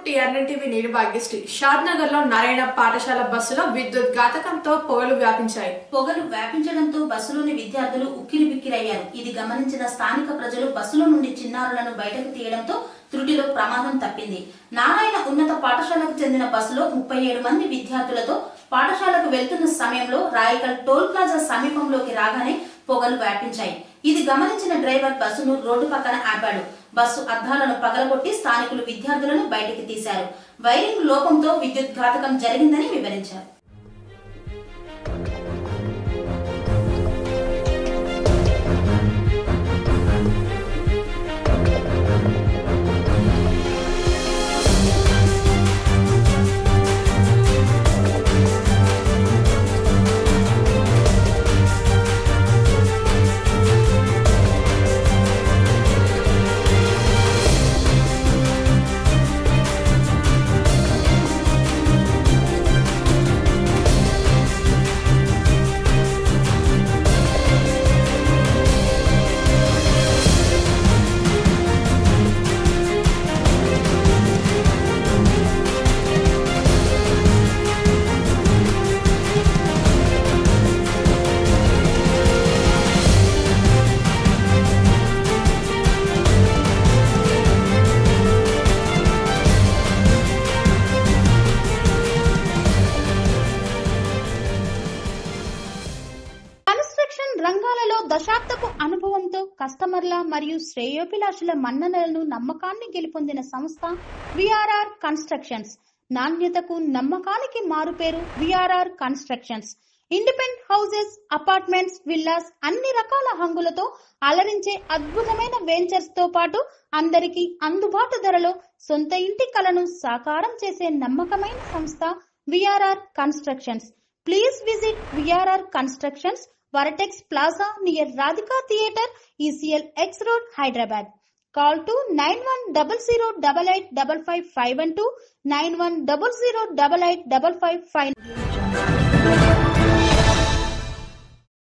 TRN TV నేను భాగ్యశ్రీ షాద్ నగర్ లో నారాయణ పాఠశాల బస్సులో విద్యుత్ ఘాతకంతో పొగలు వ్యాపించాయి పొగలు వ్యాపించడంతో బస్సులోని విద్యార్థులు ఉక్కిరి బిక్కిరయ్యారు ఇది గమనించిన స్థానిక ప్రజలు బస్సులో నుండి చిన్నారులను బయటకు తీయడంతో త్రుటిలో ప్రమాదం తప్పింది నారాయణ ఉన్నత పాఠశాలకు చెందిన బస్సులో ముప్పై ఏడు మంది విద్యార్థులతో పాఠశాలకు వెళ్తున్న సమయంలో రాయకల్ టోల్ ప్లాజా సమీపంలోకి రాగానే పొగలు వ్యాపించాయి ఇది గమనించిన డ్రైవర్ బస్సును రోడ్డు పక్కన ఆపాడు బస్సు అద్దాలను పగలగొట్టి స్థానికులు విద్యార్థులను బయటికి తీశారు వైరింగ్ లోపంతో విద్యుత్ ఘాతకం జరిగిందని వివరించారు కన్స్ట్రక్షన్ రంగాలలో దశాబ్దపు అనుభవంతో కస్టమర్ల మరియు శ్రేయోభిలాషుల మన్ననలను నమ్మకాన్ని గెలుపొందిన సంస్థ విఆర్ఆర్ కన్స్ట్రక్షన్స్ నాణ్యతకు నమ్మకానికి మారుపేరు VRR constructions independent houses apartments villas అన్ని రకాల హంగులతో అలరించే అద్భుతమైన వెంచర్స్ తో పాటు అందరికీ అందుబాటు ధరలో సొంత ఇంటి కలను సాకారం చేసే నమ్మకమైన సంస్థ VRR constructions please visit VRR constructions vertex plaza near Radhika theatre ECIL X road Hyderabad call two nine one double zero double eight double five five one two nine one double zero double eight double five five